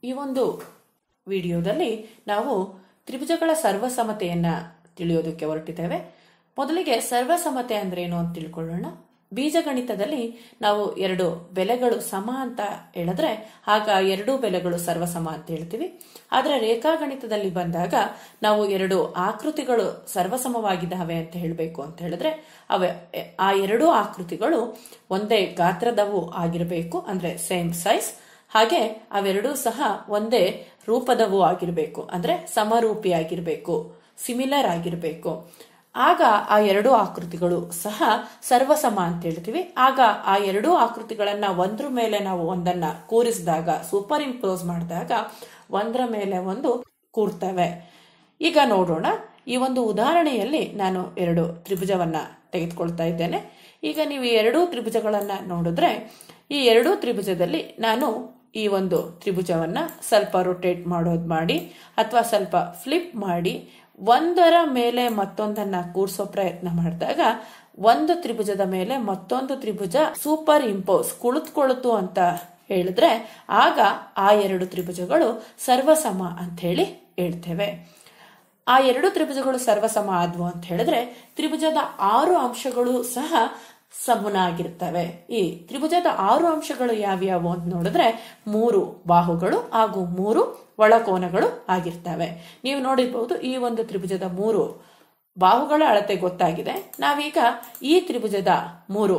ಈ ಒಂದು ವಿಡಿಯೋದಲ್ಲಿ ನಾವು ತ್ರಿಭುಜಗಳ ಸರ್ವಸಮತೆಯನ್ನ ತಿಳಿಯೋದಕ್ಕೆ ಹೊರಟಿದ್ದೇವೆ ಮೊದಲಿಗೆ ಸರ್ವಸಮತೆ ಅಂದ್ರೆ ಏನು ಅಂತ ತಿಳ್ಕೊಳ್ಳೋಣ ಬೀಜಗಣಿತದಲ್ಲಿ ನಾವು ಎರಡು ಬೆಲೆಗಳು ಸಮ ಅಂತ ಹೇಳಿದ್ರೆ ಆಗ ಎರಡೂ ಬೆಲೆಗಳು ಸರ್ವಸಮ ಅಂತ ಹೇಳ್ತೀವಿ ಆದ್ರೆ ರೇಖಾಗಣಿತದಲ್ಲಿ ಬಂದಾಗ ನಾವು ಎರಡು ಆಕೃತಿಗಳು ಸರ್ವಸಮವಾಗಿದ್ದಾವೆ ಅಂತ ಹೇಳಬೇಕು ಅಂತ ಹೇಳಿದ್ರೆ ಅವೆ ಆ ಎರಡೂ ಆಕೃತಿಗಳು ಒಂದೇ ಗಾತ್ರದವು ಆಗಿರಬೇಕು ಅಂದ್ರೆ ಸೇಮ್ ಸೈಜ್ ಹಾಗೆ ಅವೆರಡೂ ಸಹ ಒಂದೇ ರೂಪದವು ಆಗಿರಬೇಕು ಅಂದ್ರೆ ಸಮರೂಪಿಯಾಗಿರ್ಬೇಕು ಸಿಮಿಲರ್ ಆಗಿರಬೇಕು ಆಗ ಆ ಎರಡೂ ಆಕೃತಿಗಳು ಸಹ ಸರ್ವಸಮ ಅಂತ ಹೇಳ್ತೀವಿ ಆಗ ಆ ಎರಡೂ ಆಕೃತಿಗಳನ್ನ ಒಂದ್ರ ಮೇಲೆ ನಾವು ಒಂದನ್ನ ಕೂರಿಸಿದಾಗ ಸೂಪರ್ ಇಂಪೋಸ್ ಮಾಡಿದಾಗ ಒಂದರ ಮೇಲೆ ಒಂದು ಕೂರ್ತವೆ ಈಗ ನೋಡೋಣ ಈ ಒಂದು ಉದಾಹರಣೆಯಲ್ಲಿ ನಾನು ಎರಡು ತ್ರಿಭುಜವನ್ನ ತೆಗೆದುಕೊಳ್ತಾ ಇದ್ದೇನೆ ಈಗ ನೀವು ಈ ಎರಡೂ ತ್ರಿಭುಜಗಳನ್ನ ನೋಡಿದ್ರೆ ಈ ಎರಡೂ ತ್ರಿಭುಜದಲ್ಲಿ ನಾನು ಈ ಒಂದು ತ್ರಿಭುಜವನ್ನ ಸ್ವಲ್ಪ ರೊಟೇಟ್ ಮಾಡೋದು ಮಾಡಿ ಅಥವಾ ಸ್ವಲ್ಪ ಫ್ಲಿಪ್ ಮಾಡಿ ಒಂದರ ಮೇಲೆ ಮತ್ತೊಂದನ್ನ ಕೂರಿಸೋ ಪ್ರಯತ್ನ ಮಾಡಿದಾಗ ಒಂದು ತ್ರಿಭುಜದ ಮೇಲೆ ಮತ್ತೊಂದು ತ್ರಿಭುಜ ಸೂಪರ್ ಇಂಪೋಸ್ ಕುಳಿತುಕೊಳ್ತು ಅಂತ ಹೇಳಿದ್ರೆ ಆಗ ಆ ಎರಡು ತ್ರಿಭುಜಗಳು ಸರ್ವಸಮ ಅಂತ ಹೇಳಿ ಹೇಳ್ತೇವೆ ಆ ಎರಡು ತ್ರಿಭುಜಗಳು ಸರ್ವಸಮ ಆದ್ವು ಅಂತ ಹೇಳಿದ್ರೆ ತ್ರಿಭುಜದ ಆರು ಅಂಶಗಳು ಸಹ ಸಮನಾಗಿರ್ತವೆ ಈ ತ್ರಿಭುಜದ ಆರು ಅಂಶಗಳು ಯಾವ್ಯಾವು ಅಂತ ನೋಡಿದ್ರೆ ಮೂರು ಬಾಹುಗಳು ಹಾಗೂ ಮೂರು ಒಳಕೋನಗಳು ಆಗಿರ್ತವೆ ನೀವು ನೋಡಿರ್ಬಹುದು ಈ ಒಂದು ತ್ರಿಭುಜದ ಮೂರು ಬಾಹುಗಳ ಅಳತೆ ಗೊತ್ತಾಗಿದೆ ನಾವೀಗ ಈ ತ್ರಿಭುಜದ ಮೂರು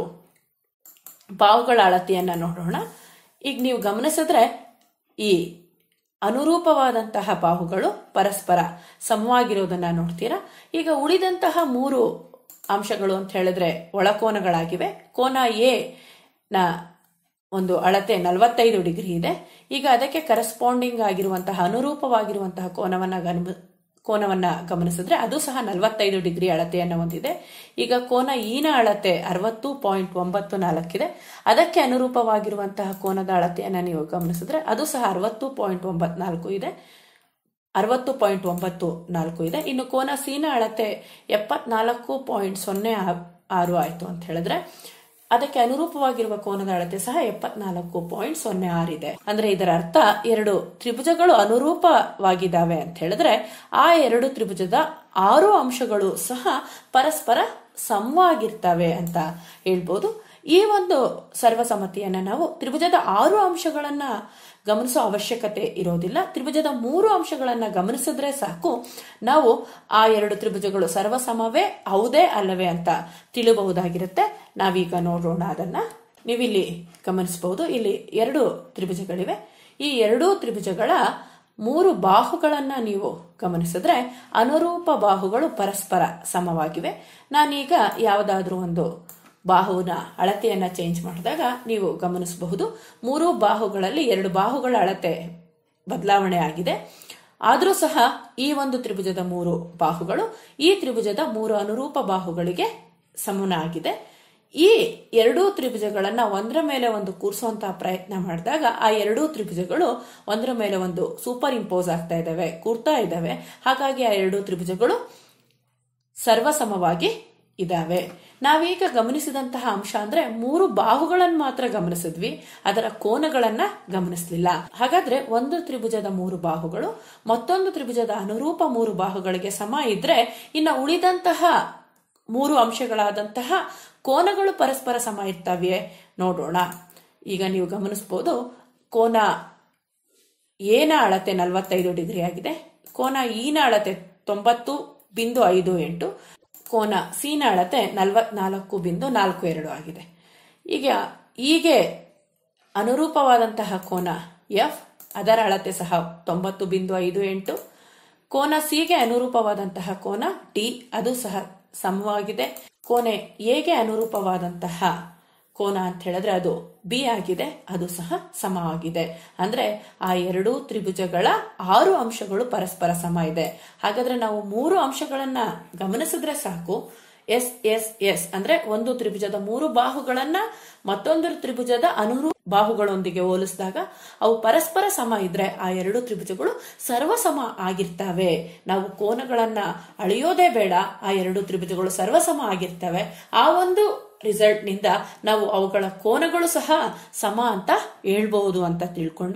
ಬಾಹುಗಳ ಅಳತೆಯನ್ನ ನೋಡೋಣ ಈಗ ನೀವು ಗಮನಿಸಿದ್ರೆ ಈ ಅನುರೂಪವಾದಂತಹ ಬಾಹುಗಳು ಪರಸ್ಪರ ಸಮವಾಗಿರೋದನ್ನ ನೋಡ್ತೀರಾ ಈಗ ಉಳಿದಂತಹ ಮೂರು ಅಂಶಗಳು ಅಂತ ಹೇಳಿದ್ರೆ ಒಳಕೋನಗಳಾಗಿವೆ ಕೋನ ಎ ನ ಒಂದು ಅಳತೆ ನಲವತ್ತೈದು ಡಿಗ್ರಿ ಇದೆ ಈಗ ಅದಕ್ಕೆ ಕರೆಸ್ಪಾಂಡಿಂಗ್ ಆಗಿರುವಂತಹ ಅನುರೂಪವಾಗಿರುವಂತಹ ಕೋನವನ್ನ ಗಮ ಕೋನವನ್ನ ಗಮನಿಸಿದ್ರೆ ಅದು ಸಹ ನಲವತ್ತೈದು ಡಿಗ್ರಿ ಅಳತೆಯನ್ನು ಹೊಂದಿದೆ ಈಗ ಕೋನ ಈನ ಅಳತೆ ಅರವತ್ತು ಪಾಯಿಂಟ್ ಒಂಬತ್ತು ನಾಲ್ಕಿದೆ ಅದಕ್ಕೆ ಅನುರೂಪವಾಗಿರುವಂತಹ ಕೋನದ ಅಳತೆಯನ್ನು ನೀವು ಗಮನಿಸಿದ್ರೆ ಅದು ಸಹ ಅರವತ್ತು ಪಾಯಿಂಟ್ ಒಂಬತ್ ನಾಲ್ಕು ಇದೆ ಅರವತ್ತು ಪಾಯಿಂಟ್ ಒಂಬತ್ತು ನಾಲ್ಕು ಇದೆ ಇನ್ನು ಕೋನ ಸೀನ ಅಳತೆ ಎಪ್ಪತ್ನಾಲ್ಕು ಪಾಯಿಂಟ್ ಸೊನ್ನೆ ಆರು ಆಯ್ತು ಅಂತ ಹೇಳಿದ್ರೆ ಅದಕ್ಕೆ ಅನುರೂಪವಾಗಿರುವ ಕೋನದ ಅಳತೆ ಸಹ ಎಪ್ಪತ್ನಾಲ್ಕು ಪಾಯಿಂಟ್ ಸೊನ್ನೆ ಆರು ಇದೆ ಅಂದ್ರೆ ಇದರ ಅರ್ಥ ಎರಡು ತ್ರಿಭುಜಗಳು ಅನುರೂಪವಾಗಿದ್ದಾವೆ ಅಂತ ಹೇಳಿದ್ರೆ ಆ ಎರಡು ತ್ರಿಭುಜದ ಆರು ಅಂಶಗಳು ಸಹ ಪರಸ್ಪರ ಸಮವಾಗಿರ್ತವೆ ಅಂತ ಹೇಳ್ಬೋದು ಈ ಒಂದು ಸರ್ವಸಮ್ಮತಿಯನ್ನ ನಾವು ತ್ರಿಭುಜದ ಆರು ಅಂಶಗಳನ್ನ ಗಮನಿಸೋ ಅವಶ್ಯಕತೆ ಇರೋದಿಲ್ಲ ತ್ರಿಭುಜದ ಮೂರು ಅಂಶಗಳನ್ನ ಗಮನಿಸಿದ್ರೆ ಸಾಕು ನಾವು ಆ ಎರಡು ತ್ರಿಭುಜಗಳು ಸರ್ವಸಮವೇ ಹೌದೇ ಅಲ್ಲವೇ ಅಂತ ತಿಳಿಬಹುದಾಗಿರುತ್ತೆ ನಾವೀಗ ನೋಡೋಣ ಅದನ್ನ ನೀವಿಲ್ಲಿ ಗಮನಿಸಬಹುದು ಇಲ್ಲಿ ಎರಡು ತ್ರಿಭುಜಗಳಿವೆ ಈ ಎರಡೂ ತ್ರಿಭುಜಗಳ ಮೂರು ಬಾಹುಗಳನ್ನ ನೀವು ಗಮನಿಸಿದ್ರೆ ಅನುರೂಪ ಬಾಹುಗಳು ಪರಸ್ಪರ ಸಮವಾಗಿವೆ ನಾನೀಗ ಯಾವುದಾದ್ರೂ ಒಂದು ಬಾಹುವಿನ ಅಳತೆಯನ್ನ ಚೇಂಜ್ ಮಾಡಿದಾಗ ನೀವು ಗಮನಿಸಬಹುದು ಮೂರು ಬಾಹುಗಳಲ್ಲಿ ಎರಡು ಬಾಹುಗಳ ಅಳತೆ ಬದಲಾವಣೆ ಆಗಿದೆ ಆದರೂ ಸಹ ಈ ಒಂದು ತ್ರಿಭುಜದ ಮೂರು ಬಾಹುಗಳು ಈ ತ್ರಿಭುಜದ ಮೂರು ಅನುರೂಪ ಬಾಹುಗಳಿಗೆ ಸಮನಾಗಿದೆ ಈ ಎರಡೂ ತ್ರಿಭುಜಗಳನ್ನ ಒಂದರ ಮೇಲೆ ಒಂದು ಕೂರಿಸುವಂತಹ ಪ್ರಯತ್ನ ಮಾಡಿದಾಗ ಆ ಎರಡೂ ತ್ರಿಭುಜಗಳು ಒಂದರ ಮೇಲೆ ಒಂದು ಸೂಪರ್ ಇಂಪೋಸ್ ಆಗ್ತಾ ಇದ್ದಾವೆ ಕೂರ್ತಾ ಇದ್ದಾವೆ ಹಾಗಾಗಿ ಆ ಎರಡೂ ತ್ರಿಭುಜಗಳು ಸರ್ವಸಮವಾಗಿ ಇದಾವೆ ನಾವೀಗ ಗಮನಿಸಿದಂತಹ ಅಂಶ ಅಂದ್ರೆ ಮೂರು ಬಾಹುಗಳನ್ನು ಮಾತ್ರ ಗಮನಿಸಿದ್ವಿ ಅದರ ಕೋನಗಳನ್ನ ಗಮನಿಸಲಿಲ್ಲ ಹಾಗಾದ್ರೆ ಒಂದು ತ್ರಿಭುಜದ ಮೂರು ಬಾಹುಗಳು ಮತ್ತೊಂದು ತ್ರಿಭುಜದ ಅನುರೂಪ ಮೂರು ಬಾಹುಗಳಿಗೆ ಸಮ ಇದ್ರೆ ಇನ್ನ ಉಳಿದಂತಹ ಮೂರು ಅಂಶಗಳಾದಂತಹ ಕೋನಗಳು ಪರಸ್ಪರ ಸಮ ಇರ್ತವೆ ನೋಡೋಣ ಈಗ ನೀವು ಗಮನಿಸಬಹುದು ಕೋನ ಏನ ಅಳತೆ ನಲವತ್ತೈದು ಡಿಗ್ರಿ ಆಗಿದೆ ಕೋನ ಈನ ಅಳತೆ ತೊಂಬತ್ತು ಬಿಂದು ಐದು ಎಂಟು ಕೋನ ಸೀನ ಅಳತೆ ನಲವತ್ನಾಲ್ಕು ಬಿಂದು ನಾಲ್ಕು ಎರಡು ಆಗಿದೆ ಈಗ ಹೀಗೆ ಅನುರೂಪವಾದಂತಹ ಕೋನ ಎಫ್ ಅದರ ಅಳತೆ ಸಹ ತೊಂಬತ್ತು ಬಿಂದು ಐದು ಎಂಟು ಕೋನ ಸಿಗೆ ಅನುರೂಪವಾದಂತಹ ಕೋನ ಡಿ ಅದು ಸಹ ಸಮವಾಗಿದೆ ಕೋನೆ ಎಗೆ ಅನುರೂಪವಾದಂತಹ ಕೋನ ಅಂತ ಹೇಳಿದ್ರೆ ಅದು ಬಿ ಆಗಿದೆ ಅದು ಸಹ ಸಮವಾಗಿದೆ ಅಂದ್ರೆ ಆ ಎರಡೂ ತ್ರಿಭುಜಗಳ ಆರು ಅಂಶಗಳು ಪರಸ್ಪರ ಸಮ ಇದೆ ಹಾಗಾದ್ರೆ ನಾವು ಮೂರು ಅಂಶಗಳನ್ನ ಗಮನಿಸಿದ್ರೆ ಸಾಕು ಎಸ್ ಎಸ್ ಎಸ್ ಅಂದ್ರೆ ಒಂದು ತ್ರಿಭುಜದ ಮೂರು ಬಾಹುಗಳನ್ನ ಮತ್ತೊಂದು ತ್ರಿಭುಜದ ಅನುರೂಪ ಬಾಹುಗಳೊಂದಿಗೆ ಹೋಲಿಸಿದಾಗ ಅವು ಪರಸ್ಪರ ಸಮ ಇದ್ರೆ ಆ ಎರಡು ತ್ರಿಭುಜಗಳು ಸರ್ವಸಮ ಆಗಿರ್ತವೆ ನಾವು ಕೋನಗಳನ್ನ ಅಳೆಯೋದೇ ಬೇಡ ಆ ಎರಡು ತ್ರಿಭುಜಗಳು ಸರ್ವಸಮ ಆಗಿರ್ತವೆ ಆ ಒಂದು ರಿಸಲ್ಟ್ ನಿಂದ ನಾವು ಅವುಗಳ ಕೋನಗಳು ಸಹ ಸಮ ಅಂತ ಹೇಳ್ಬಹುದು ಅಂತ ತಿಳ್ಕೊಂಡ್ವಿ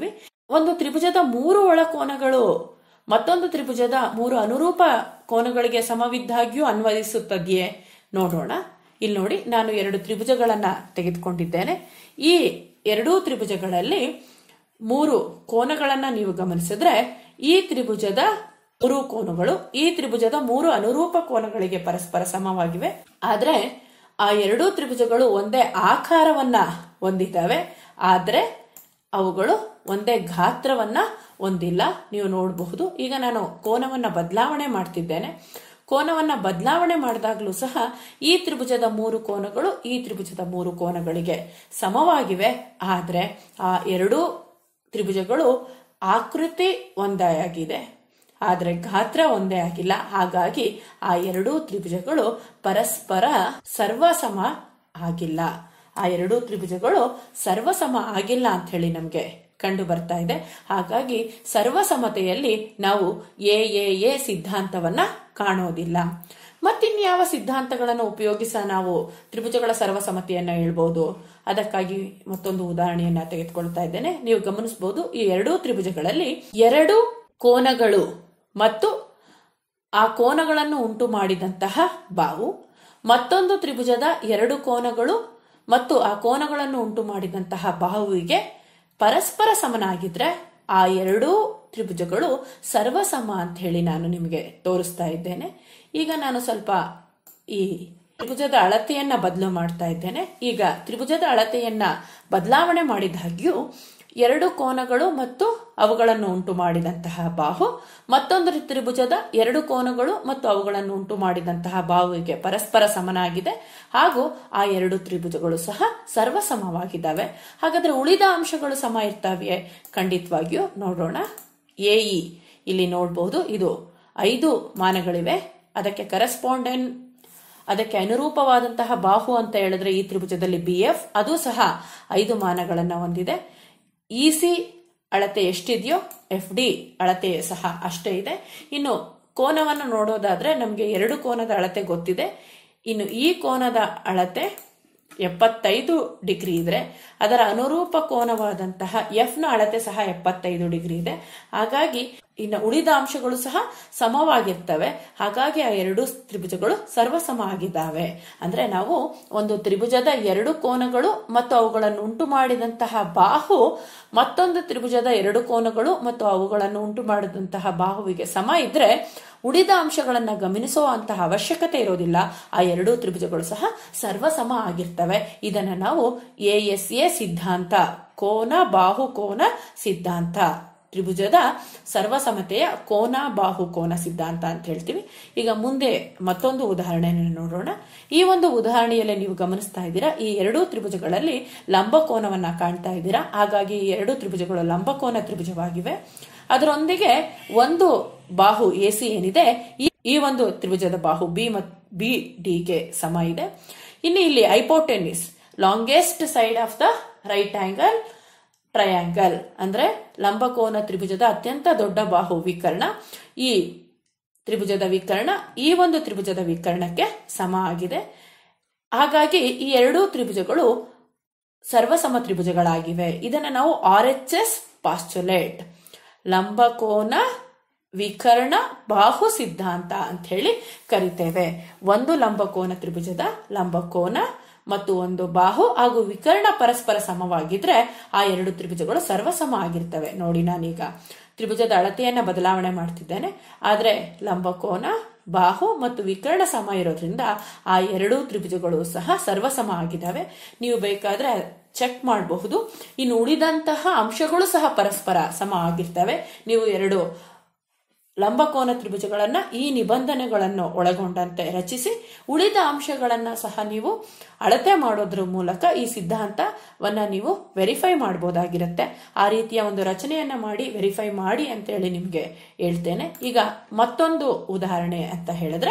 ಒಂದು ತ್ರಿಭುಜದ ಮೂರು ಒಳಕೋನಗಳು ಮತ್ತೊಂದು ತ್ರಿಭುಜದ ಮೂರು ಅನುರೂಪ ಕೋನಗಳಿಗೆ ಸಮವಿದ್ದಾಗ್ಯೂ ಅನ್ವಯಿಸುತ್ತದೆಯೇ ನೋಡೋಣ ಇಲ್ಲಿ ನೋಡಿ ನಾನು ಎರಡು ತ್ರಿಭುಜಗಳನ್ನ ತೆಗೆದುಕೊಂಡಿದ್ದೇನೆ ಈ ಎರಡೂ ತ್ರಿಭುಜಗಳಲ್ಲಿ ಮೂರು ಕೋನಗಳನ್ನ ನೀವು ಗಮನಿಸಿದ್ರೆ ಈ ತ್ರಿಭುಜದ ಮೂರು ಕೋನಗಳು ಈ ತ್ರಿಭುಜದ ಮೂರು ಅನುರೂಪ ಕೋನಗಳಿಗೆ ಪರಸ್ಪರ ಸಮವಾಗಿವೆ ಆದ್ರೆ ಆ ಎರಡೂ ತ್ರಿಭುಜಗಳು ಒಂದೇ ಆಕಾರವನ್ನ ಹೊಂದಿದ್ದಾವೆ ಆದ್ರೆ ಅವುಗಳು ಒಂದೇ ಗಾತ್ರವನ್ನ ಹೊಂದಿಲ್ಲ ನೀವು ನೋಡಬಹುದು ಈಗ ನಾನು ಕೋನವನ್ನ ಬದಲಾವಣೆ ಮಾಡ್ತಿದ್ದೇನೆ ಕೋನವನ್ನ ಬದಲಾವಣೆ ಮಾಡಿದಾಗಲೂ ಸಹ ಈ ತ್ರಿಭುಜದ ಮೂರು ಕೋನಗಳು ಈ ತ್ರಿಭುಜದ ಮೂರು ಕೋನಗಳಿಗೆ ಸಮವಾಗಿವೆ ಆದ್ರೆ ಆ ಎರಡೂ ತ್ರಿಭುಜಗಳು ಆಕೃತಿ ಒಂದೇ ಆಗಿದೆ ಆದರೆ ಗಾತ್ರ ಒಂದೇ ಆಗಿಲ್ಲ ಹಾಗಾಗಿ ಆ ಎರಡೂ ತ್ರಿಭುಜಗಳು ಪರಸ್ಪರ ಸರ್ವಸಮ ಆಗಿಲ್ಲ ಆ ಎರಡೂ ತ್ರಿಭುಜಗಳು ಸರ್ವಸಮ ಆಗಿಲ್ಲ ಅಂತ ಹೇಳಿ ನಮಗೆ ಕಂಡು ಬರ್ತಾ ಇದೆ ಹಾಗಾಗಿ ಸರ್ವಸಮತೆಯಲ್ಲಿ ನಾವು ಎ ಎ ಎ ಸಿದ್ಧಾಂತವನ್ನ ಕಾಣೋದಿಲ್ಲ ಮತ್ತಿನ್ಯಾವ ಸಿದ್ಧಾಂತಗಳನ್ನು ಉಪಯೋಗಿಸ ನಾವು ತ್ರಿಭುಜಗಳ ಸರ್ವಸಮತೆಯನ್ನ ಹೇಳ್ಬೋದು ಅದಕ್ಕಾಗಿ ಮತ್ತೊಂದು ಉದಾಹರಣೆಯನ್ನ ತೆಗೆದುಕೊಳ್ತಾ ಇದ್ದೇನೆ ನೀವು ಗಮನಿಸಬಹುದು ಈ ಎರಡೂ ತ್ರಿಭುಜಗಳಲ್ಲಿ ಎರಡು ಕೋನಗಳು ಮತ್ತು ಆ ಕೋನಗಳನ್ನು ಉಂಟು ಮಾಡಿದಂತಹ ಬಾವು ಮತ್ತೊಂದು ತ್ರಿಭುಜದ ಎರಡು ಕೋನಗಳು ಮತ್ತು ಆ ಕೋನಗಳನ್ನು ಉಂಟು ಮಾಡಿದಂತಹ ಬಾಹುವಿಗೆ ಪರಸ್ಪರ ಸಮನಾಗಿದ್ರೆ ಆ ಎರಡೂ ತ್ರಿಭುಜಗಳು ಸರ್ವಸಮ ಅಂತ ಹೇಳಿ ನಾನು ನಿಮಗೆ ತೋರಿಸ್ತಾ ಇದ್ದೇನೆ ಈಗ ನಾನು ಸ್ವಲ್ಪ ಈ ತ್ರಿಭುಜದ ಅಳತೆಯನ್ನ ಬದಲು ಮಾಡ್ತಾ ಇದ್ದೇನೆ ಈಗ ತ್ರಿಭುಜದ ಅಳತೆಯನ್ನ ಬದಲಾವಣೆ ಮಾಡಿದಾಗ್ಯೂ ಎರಡು ಕೋನಗಳು ಮತ್ತು ಅವುಗಳನ್ನು ಉಂಟು ಮಾಡಿದಂತಹ ಬಾಹು ಮತ್ತೊಂದು ತ್ರಿಭುಜದ ಎರಡು ಕೋನಗಳು ಮತ್ತು ಅವುಗಳನ್ನು ಉಂಟು ಮಾಡಿದಂತಹ ಬಾಹುವಿಗೆ ಪರಸ್ಪರ ಸಮನಾಗಿದೆ ಹಾಗೂ ಆ ಎರಡು ತ್ರಿಭುಜಗಳು ಸಹ ಸರ್ವಸಮವಾಗಿದ್ದಾವೆ ಹಾಗಾದ್ರೆ ಉಳಿದ ಅಂಶಗಳು ಸಮ ಇರ್ತಾವೆಯೇ ಖಂಡಿತವಾಗಿಯೂ ನೋಡೋಣ ಎ ಇ ಇಲ್ಲಿ ನೋಡಬಹುದು ಇದು ಐದು ಮಾನಗಳಿವೆ ಅದಕ್ಕೆ ಕರೆಸ್ಪಾಂಡೆಂಟ್ ಅದಕ್ಕೆ ಅನುರೂಪವಾದಂತಹ ಬಾಹು ಅಂತ ಹೇಳಿದ್ರೆ ಈ ತ್ರಿಭುಜದಲ್ಲಿ ಬಿ ಎಫ್ ಅದು ಸಹ ಐದು ಮಾನಗಳನ್ನ ಹೊಂದಿದೆ ಇಸಿ ಅಳತೆ ಎಷ್ಟಿದೆಯೋ ಎಫ್ ಡಿ ಅಳತೆ ಸಹ ಅಷ್ಟೇ ಇದೆ ಇನ್ನು ಕೋನವನ್ನು ನೋಡೋದಾದ್ರೆ ನಮಗೆ ಎರಡು ಕೋನದ ಅಳತೆ ಗೊತ್ತಿದೆ ಇನ್ನು ಈ ಕೋನದ ಅಳತೆ ಎಪ್ಪತ್ತೈದು ಡಿಗ್ರಿ ಇದ್ರೆ ಅದರ ಅನುರೂಪ ಕೋನವಾದಂತಹ ಎಫ್ ನ ಅಳತೆ ಸಹ ಎಪ್ಪತ್ತೈದು ಡಿಗ್ರಿ ಇದೆ ಹಾಗಾಗಿ ಇನ್ನು ಉಳಿದ ಅಂಶಗಳು ಸಹ ಸಮವಾಗಿರ್ತವೆ ಹಾಗಾಗಿ ಆ ಎರಡು ತ್ರಿಭುಜಗಳು ಸರ್ವಸಮ ಆಗಿದ್ದಾವೆ ಅಂದ್ರೆ ನಾವು ಒಂದು ತ್ರಿಭುಜದ ಎರಡು ಕೋನಗಳು ಮತ್ತು ಅವುಗಳನ್ನು ಉಂಟು ಮಾಡಿದಂತಹ ಬಾಹು ಮತ್ತೊಂದು ತ್ರಿಭುಜದ ಎರಡು ಕೋನಗಳು ಮತ್ತು ಅವುಗಳನ್ನು ಉಂಟು ಮಾಡಿದಂತಹ ಬಾಹುವಿಗೆ ಸಮ ಇದ್ರೆ ಉಳಿದ ಅಂಶಗಳನ್ನ ಗಮನಿಸುವಂತಹ ಅವಶ್ಯಕತೆ ಇರೋದಿಲ್ಲ ಆ ಎರಡೂ ತ್ರಿಭುಜಗಳು ಸಹ ಸರ್ವಸಮ ಆಗಿರ್ತವೆ ಇದನ್ನ ನಾವು ಎ ಎಸ್ ಎ ಸಿದ್ಧಾಂತ ಕೋನ ಬಾಹು ಕೋನ ಸಿದ್ಧಾಂತ ತ್ರಿಭುಜದ ಸರ್ವಸಮತೆಯ ಕೋನ ಬಾಹು ಕೋನ ಸಿದ್ಧಾಂತ ಅಂತ ಹೇಳ್ತೀವಿ ಈಗ ಮುಂದೆ ಮತ್ತೊಂದು ಉದಾಹರಣೆಯನ್ನು ನೋಡೋಣ ಈ ಒಂದು ಉದಾಹರಣೆಯಲ್ಲಿ ನೀವು ಗಮನಿಸ್ತಾ ಇದ್ದೀರಾ ಈ ಎರಡೂ ತ್ರಿಭುಜಗಳಲ್ಲಿ ಲಂಬಕೋನವನ್ನ ಕಾಣ್ತಾ ಇದ್ದೀರಾ ಹಾಗಾಗಿ ಈ ಎರಡು ತ್ರಿಭುಜಗಳು ಲಂಬಕೋನ ತ್ರಿಭುಜವಾಗಿವೆ ಅದರೊಂದಿಗೆ ಒಂದು ಬಾಹು ಎ ಸಿ ಏನಿದೆ ಈ ಈ ಒಂದು ತ್ರಿಭುಜದ ಬಾಹು ಬಿ ಮತ್ತು ಬಿ ಡಿಗೆ ಸಮ ಇದೆ ಇನ್ನು ಇಲ್ಲಿ hypotenuse longest side of the right angle triangle ಅಂದ್ರೆ ಲಂಬಕೋನ ತ್ರಿಭುಜದ ಅತ್ಯಂತ ದೊಡ್ಡ ಬಾಹು ವಿಕರ್ಣ ಈ ತ್ರಿಭುಜದ ವಿಕರ್ಣ ಈ ಒಂದು ತ್ರಿಭುಜದ ವಿಕರ್ಣಕ್ಕೆ ಸಮ ಆಗಿದೆ ಹಾಗಾಗಿ ಈ ಎರಡೂ ತ್ರಿಭುಜಗಳು ಸರ್ವಸಮ ತ್ರಿಭುಜಗಳಾಗಿವೆ ಇದನ್ನು ನಾವು ಆರ್ ಎಚ್ ಎಸ್ ಪಾಸ್ಚುಲೇಟ್ ಲಂಬಕೋನ ವಿಕರ್ಣ ಬಾಹು ಸಿದ್ಧಾಂತ ಅಂತ ಹೇಳಿ ಕರಿತೇವೆ ಒಂದು ಲಂಬಕೋನ ತ್ರಿಭುಜದ ಲಂಬಕೋನ ಮತ್ತು ಒಂದು ಬಾಹು ಹಾಗೂ ವಿಕರ್ಣ ಪರಸ್ಪರ ಸಮವಾಗಿದ್ರೆ ಆ ಎರಡು ತ್ರಿಭುಜಗಳು ಸರ್ವಸಮ ಆಗಿರ್ತವೆ ನೋಡಿ ನಾನೀಗ ತ್ರಿಭುಜದ ಅಳತೆಯನ್ನ ಬದಲಾವಣೆ ಮಾಡ್ತಿದ್ದೇನೆ ಆದ್ರೆ ಲಂಬಕೋನ ಬಾಹು ಮತ್ತು ವಿಕರ್ಣ ಸಮ ಇರೋದ್ರಿಂದ ಆ ಎರಡೂ ತ್ರಿಭುಜಗಳು ಸಹ ಸರ್ವಸಮ ಆಗಿದ್ದಾವೆ ನೀವು ಬೇಕಾದ್ರೆ ಚೆಕ್ ಮಾಡಬಹುದು ಇನ್ನು ಉಳಿದಂತಹ ಅಂಶಗಳು ಸಹ ಪರಸ್ಪರ ಸಮ ಆಗಿರ್ತವೆ ನೀವು ಎರಡು ಲಂಬಕೋನ ತ್ರಿಭುಜಗಳನ್ನ ಈ ನಿಬಂಧನೆಗಳನ್ನು ಒಳಗೊಂಡಂತೆ ರಚಿಸಿ ಉಳಿದ ಅಂಶಗಳನ್ನ ಸಹ ನೀವು ಅಳತೆ ಮಾಡೋದ್ರ ಮೂಲಕ ಈ ಸಿದ್ಧಾಂತವನ್ನ ನೀವು ವೆರಿಫೈ ಮಾಡಬಹುದಾಗಿರುತ್ತೆ ಆ ರೀತಿಯ ಒಂದು ರಚನೆಯನ್ನ ಮಾಡಿ ವೆರಿಫೈ ಮಾಡಿ ಅಂತ ಹೇಳಿ ನಿಮ್ಗೆ ಹೇಳ್ತೇನೆ ಈಗ ಮತ್ತೊಂದು ಉದಾಹರಣೆ ಅಂತ ಹೇಳಿದ್ರೆ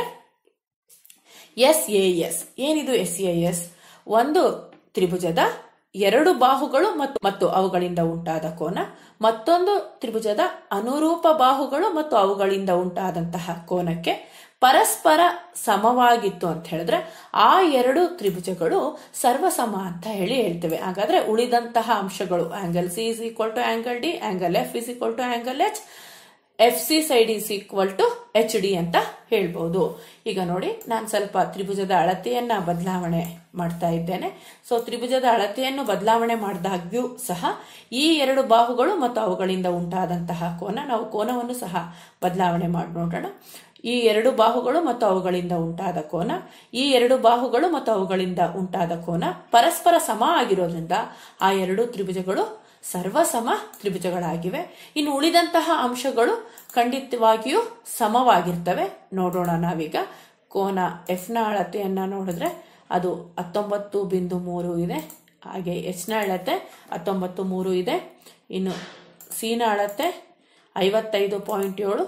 ಎಸ್ ಎ ಎಸ್ ಏನಿದು ಎಸ್ ಎ ಎಸ್ ಒಂದು ತ್ರಿಭುಜದ ಎರಡು ಬಾಹುಗಳು ಮತ್ತು ಮತ್ತು ಅವುಗಳಿಂದ ಉಂಟಾದ ಕೋನ ಮತ್ತೊಂದು ತ್ರಿಭುಜದ ಅನುರೂಪ ಬಾಹುಗಳು ಮತ್ತು ಅವುಗಳಿಂದ ಉಂಟಾದಂತಹ ಕೋನಕ್ಕೆ ಪರಸ್ಪರ ಸಮವಾಗಿತ್ತು ಅಂತ ಹೇಳಿದ್ರೆ ಆ ಎರಡು ತ್ರಿಭುಜಗಳು ಸರ್ವಸಮ ಅಂತ ಹೇಳಿ ಹೇಳ್ತೇವೆ ಹಾಗಾದ್ರೆ ಉಳಿದಂತಹ ಅಂಶಗಳು angle C is equal to angle D angle F is equal to angle H F C side is equal to H D ಅಂತ ಹೇಳ್ಬೋದು ಈಗ ನೋಡಿ ನಾನು ಸ್ವಲ್ಪ ತ್ರಿಭುಜದ ಅಳತೆಯನ್ನ ಬದಲಾವಣೆ ಮಾಡ್ತಾ ಇದ್ದೇನೆ ಸೊ ತ್ರಿಭುಜದ ಅಳತೆಯನ್ನು ಬದಲಾವಣೆ ಮಾಡಿದಾಗ್ಯೂ ಸಹ ಈ ಎರಡು ಬಾಹುಗಳು ಮತ್ತು ಅವುಗಳಿಂದ ಉಂಟಾದಂತಹ ಕೋನ ನಾವು ಕೋನವನ್ನು ಸಹ ಬದಲಾವಣೆ ಮಾಡಿ ನೋಡೋಣ ಈ ಎರಡು ಬಾಹುಗಳು ಮತ್ತು ಅವುಗಳಿಂದ ಉಂಟಾದ ಕೋನ ಈ ಎರಡು ಬಾಹುಗಳು ಮತ್ತು ಅವುಗಳಿಂದ ಉಂಟಾದ ಕೋನ ಪರಸ್ಪರ ಸಮ ಆಗಿರೋದ್ರಿಂದ ಆ ಎರಡು ತ್ರಿಭುಜಗಳು ಸರ್ವಸಮ ತ್ರಿಭುಜಗಳಾಗಿವೆ ಇನ್ನು ಉಳಿದಂತಹ ಅಂಶಗಳು ಖಂಡಿತವಾಗಿಯೂ ಸಮವಾಗಿರ್ತವೆ ನೋಡೋಣ ನಾವೀಗ ಕೋನ ಎಫ್ನ ಅಳತೆಯನ್ನ ನೋಡಿದ್ರೆ ಅದು ಹತ್ತೊಂಬತ್ತು ಬಿಂದು ಮೂರು ಇದೆ ಹಾಗೆ ಎಚ್ನ ಅಳತೆ ಹತ್ತೊಂಬತ್ತು ಮೂರು ಇದೆ ಇನ್ನು ಸಿನ ಅಳತೆ ಐವತ್ತೈದು ಪಾಯಿಂಟ್ ಏಳು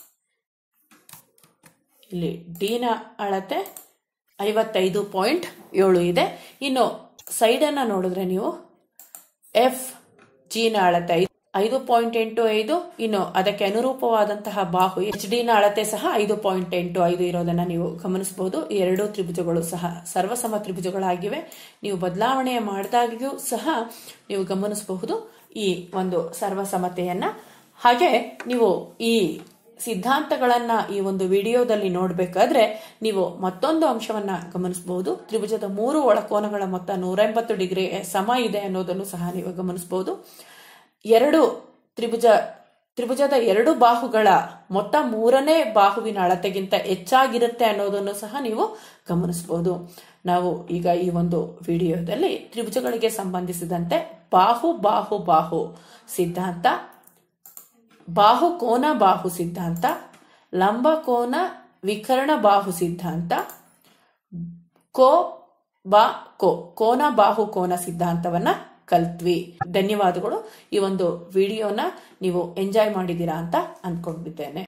ಇಲ್ಲಿ ಡಿನ ಅಳತೆ ಐವತ್ತೈದು ಪಾಯಿಂಟ್ ಏಳು ಇದೆ ಇನ್ನು ಸೈಡನ್ನು ನೋಡಿದ್ರೆ ನೀವು ಎಫ್ ಜಿನ ಅಳತೆ ಐದು ಐದು ಪಾಯಿಂಟ್ ಎಂಟು ಐದು ಇನ್ನು ಅದಕ್ಕೆ ಅನುರೂಪವಾದಂತಹ ಬಾಹು ಎಚ್ ಡಿನ ಅಳತೆ ಸಹ ಐದು ಪಾಯಿಂಟ್ ಎಂಟು ಐದು ಇರೋದನ್ನ ನೀವು ಗಮನಿಸಬಹುದು ಈ ಎರಡೂ ತ್ರಿಭುಜಗಳು ಸಹ ಸರ್ವಸಮ ತ್ರಿಭುಜಗಳಾಗಿವೆ ನೀವು ಬದಲಾವಣೆ ಮಾಡಿದಾಗ್ಯೂ ಸಹ ನೀವು ಗಮನಿಸಬಹುದು ಈ ಒಂದು ಸರ್ವಸಮತೆಯನ್ನ ಹಾಗೆ ನೀವು ಈ ಸಿದ್ಧಾಂತಗಳನ್ನ ಈ ಒಂದು ವಿಡಿಯೋದಲ್ಲಿ ನೋಡಬೇಕಾದ್ರೆ ನೀವು ಮತ್ತೊಂದು ಅಂಶವನ್ನ ಗಮನಿಸಬಹುದು ತ್ರಿಭುಜದ ಮೂರು ಒಳಕೋನಗಳ ಮೊತ್ತ ನೂರ ಎಂಬತ್ತು ಡಿಗ್ರಿ ಸಮ ಇದೆ ಅನ್ನೋದನ್ನು ಸಹ ನೀವು ಗಮನಿಸಬಹುದು ಎರಡು ತ್ರಿಭುಜ ತ್ರಿಭುಜದ ಎರಡು ಬಾಹುಗಳ ಮೊತ್ತ ಮೂರನೇ ಬಾಹುವಿನ ಅಳತೆಗಿಂತ ಹೆಚ್ಚಾಗಿರುತ್ತೆ ಅನ್ನೋದನ್ನು ಸಹ ನೀವು ಗಮನಿಸಬಹುದು ನಾವು ಈಗ ಈ ಒಂದು ವಿಡಿಯೋದಲ್ಲಿ ತ್ರಿಭುಜಗಳಿಗೆ ಸಂಬಂಧಿಸಿದಂತೆ ಬಾಹು ಬಾಹು ಬಾಹು ಸಿದ್ಧಾಂತ ಬಾಹು ಕೋನ ಬಾಹು ಸಿದ್ಧಾಂತ ಲಂಬ ಕೋನ ವಿಕರ್ಣ ಬಾಹು ಸಿದ್ಧಾಂತ ಕೋ ಬಾ ಕೋ ಕೋನ ಬಾಹು ಕೋನ ಸಿದ್ಧಾಂತವನ್ನ ಕಲ್ತ್ವಿ ಧನ್ಯವಾದಗಳು ಈ ಒಂದು ವಿಡಿಯೋನ ನೀವು ಎಂಜಾಯ್ ಮಾಡಿದ್ದೀರಾ ಅಂತ ಅಂದ್ಕೊಂಡಿದ್ದೇನೆ